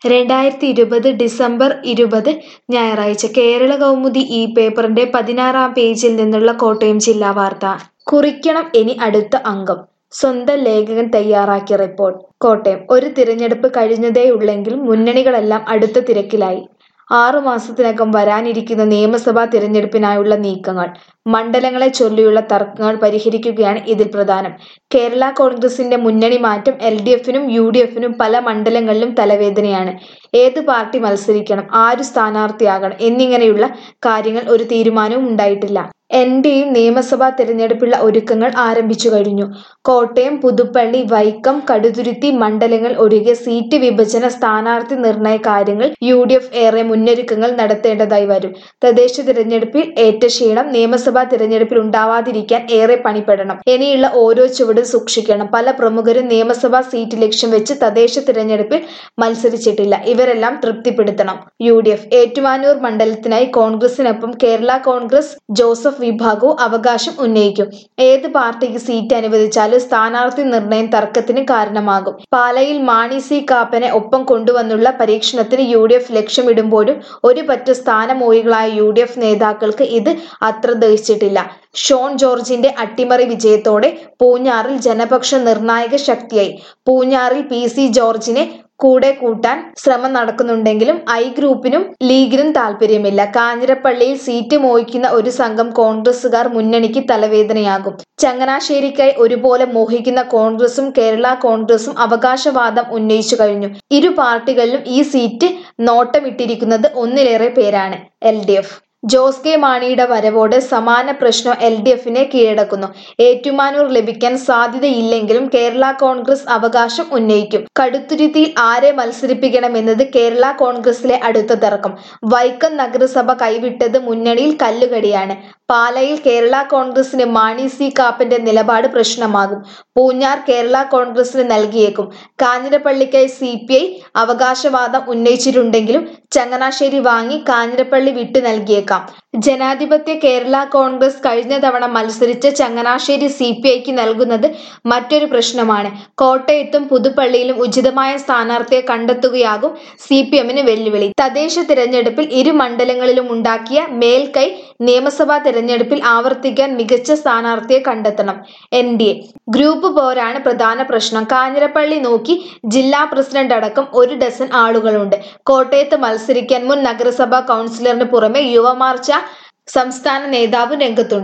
രണ്ടായിരത്തി ഇരുപത് ഡിസംബർ ഇരുപത് ഞായറാഴ്ച കേരള കൗമുദി ഈ പേപ്പറിന്റെ പതിനാറാം പേജിൽ നിന്നുള്ള കോട്ടയം ജില്ലാ വാർത്ത കുറിക്കണം ഇനി അടുത്ത അംഗം സ്വന്തം ലേഖകൻ തയ്യാറാക്കിയ റിപ്പോർട്ട് കോട്ടയം ഒരു തിരഞ്ഞെടുപ്പ് കഴിഞ്ഞതേയുള്ളെങ്കിലും മുന്നണികളെല്ലാം അടുത്ത തിരക്കിലായി ആറു മാസത്തിനകം വരാനിരിക്കുന്ന നിയമസഭാ തിരഞ്ഞെടുപ്പിനായുള്ള നീക്കങ്ങൾ മണ്ഡലങ്ങളെ ചൊല്ലിയുള്ള തർക്കങ്ങൾ പരിഹരിക്കുകയാണ് ഇതിൽ പ്രധാനം കേരള കോൺഗ്രസിന്റെ മുന്നണി മാറ്റം എൽ ഡി എഫിനും യു ഡി എഫിനും പല മണ്ഡലങ്ങളിലും തലവേദനയാണ് ഏത് പാർട്ടി മത്സരിക്കണം ആരു സ്ഥാനാർത്ഥിയാകണം എന്നിങ്ങനെയുള്ള കാര്യങ്ങൾ ഒരു തീരുമാനവും ഉണ്ടായിട്ടില്ല എന്റെയും നിയമസഭാ തിരഞ്ഞെടുപ്പുള്ള ഒരുക്കങ്ങൾ ആരംഭിച്ചു കഴിഞ്ഞു കോട്ടയം പുതുപ്പള്ളി വൈക്കം കടുതുരുത്തി മണ്ഡലങ്ങൾ ഒഴികെ സീറ്റ് വിഭജന സ്ഥാനാർത്ഥി നിർണയ കാര്യങ്ങൾ യു ഡി എഫ് ഏറെ മുന്നൊരുക്കങ്ങൾ നടത്തേണ്ടതായി വരും തദ്ദേശ തിരഞ്ഞെടുപ്പിൽ ഏറ്റ ക്ഷീണം നിയമസഭാ തിരഞ്ഞെടുപ്പിൽ ഉണ്ടാവാതിരിക്കാൻ ഏറെ പണിപ്പെടണം ഇനിയുള്ള ഓരോ ചുവടും സൂക്ഷിക്കണം പല പ്രമുഖരും നിയമസഭാ സീറ്റ് ലക്ഷ്യം വെച്ച് തദ്ദേശ തിരഞ്ഞെടുപ്പിൽ മത്സരിച്ചിട്ടില്ല ഇവരെല്ലാം തൃപ്തിപ്പെടുത്തണം യു ഡി എഫ് ഏറ്റുമാനൂർ മണ്ഡലത്തിനായി കോൺഗ്രസിനൊപ്പം കേരള കോൺഗ്രസ് ജോസഫ് വിഭാഗവും അവകാശം ഉന്നയിക്കും ഏത് പാർട്ടിക്ക് സീറ്റ് അനുവദിച്ചാലും സ്ഥാനാർത്ഥി നിർണയം തർക്കത്തിന് കാരണമാകും പാലയിൽ മാണി സി കാപ്പനെ ഒപ്പം കൊണ്ടുവന്നുള്ള പരീക്ഷണത്തിന് യു ഡി എഫ് ലക്ഷ്യമിടുമ്പോഴും ഒരു പറ്റ സ്ഥാനമോഹികളായ യു ഡി എഫ് നേതാക്കൾക്ക് ഇത് അത്ര ദഹിച്ചിട്ടില്ല ഷോൺ ജോർജിന്റെ അട്ടിമറി വിജയത്തോടെ പൂഞ്ഞാറിൽ ജനപക്ഷ നിർണായക ശക്തിയായി പൂഞ്ഞാറിൽ പി സി ജോർജിനെ കൂടെ കൂട്ടാൻ ശ്രമം നടക്കുന്നുണ്ടെങ്കിലും ഐ ഗ്രൂപ്പിനും ലീഗിനും താല്പര്യമില്ല കാഞ്ഞിരപ്പള്ളിയിൽ സീറ്റ് മോഹിക്കുന്ന ഒരു സംഘം കോൺഗ്രസുകാർ മുന്നണിക്ക് തലവേദനയാകും ചങ്ങനാശ്ശേരിക്കായി ഒരുപോലെ മോഹിക്കുന്ന കോൺഗ്രസും കേരള കോൺഗ്രസും അവകാശവാദം ഉന്നയിച്ചു കഴിഞ്ഞു ഇരു പാർട്ടികളിലും ഈ സീറ്റ് നോട്ടമിട്ടിരിക്കുന്നത് ഒന്നിലേറെ പേരാണ് L D F Jose K മാണിയുടെ വരവോടെ സമാന പ്രശ്നം എൽ ഡി എഫിനെ കീഴടക്കുന്നു ഏറ്റുമാനൂർ ലഭിക്കാൻ സാധ്യതയില്ലെങ്കിലും കേരള കോൺഗ്രസ് അവകാശം ഉന്നയിക്കും കടുത്തുരുത്തിയിൽ ആരെ മത്സരിപ്പിക്കണമെന്നത് കേരള കോൺഗ്രസിലെ അടുത്ത തർക്കം വൈക്കം നഗരസഭ കൈവിട്ടത് മുന്നണിയിൽ കല്ലുകടിയാണ് പാലയിൽ കേരള കോൺഗ്രസിന് മാണി സി കാപ്പന്റെ നിലപാട് പ്രശ്നമാകും പൂഞ്ഞാർ കേരള കോൺഗ്രസിന് നൽകിയേക്കും കാഞ്ഞിരപ്പള്ളിക്കായി സി പി ഐ അവകാശവാദം ഉന്നയിച്ചിട്ടുണ്ടെങ്കിലും ചങ്ങനാശ്ശേരി വാങ്ങി കാഞ്ഞിരപ്പള്ളി വിട്ടു നൽകിയേക്കാം ജനാധിപത്യ കേരള കോൺഗ്രസ് കഴിഞ്ഞ തവണ മത്സരിച്ച ചങ്ങനാശ്ശേരി സി പി ഐക്ക് നൽകുന്നത് മറ്റൊരു പ്രശ്നമാണ് കോട്ടയത്തും പുതുപ്പള്ളിയിലും ഉചിതമായ സ്ഥാനാർത്ഥിയെ കണ്ടെത്തുകയാകും സി പി എമ്മിന് വെല്ലുവിളി തദ്ദേശ തിരഞ്ഞെടുപ്പിൽ ഇരു മണ്ഡലങ്ങളിലും ഉണ്ടാക്കിയ മേൽക്കൈ നിയമസഭാ തിരഞ്ഞെടുപ്പിൽ ആവർത്തിക്കാൻ മികച്ച സ്ഥാനാർത്ഥിയെ കണ്ടെത്തണം എൻ ഡി എ ഗ്രൂപ്പ് പോരാണ് പ്രധാന പ്രശ്നം കാഞ്ഞിരപ്പള്ളി നോക്കി ജില്ലാ പ്രസിഡന്റ് അടക്കം ഒരു ഡസൻ ആളുകളുണ്ട് കോട്ടയത്ത് മത്സരിക്കാൻ മുൻ നഗരസഭാ കൗൺസിലറിന് പുറമെ യുവമാർച്ച സംസ്ഥാന നേതാവും രംഗത്തുണ്ട്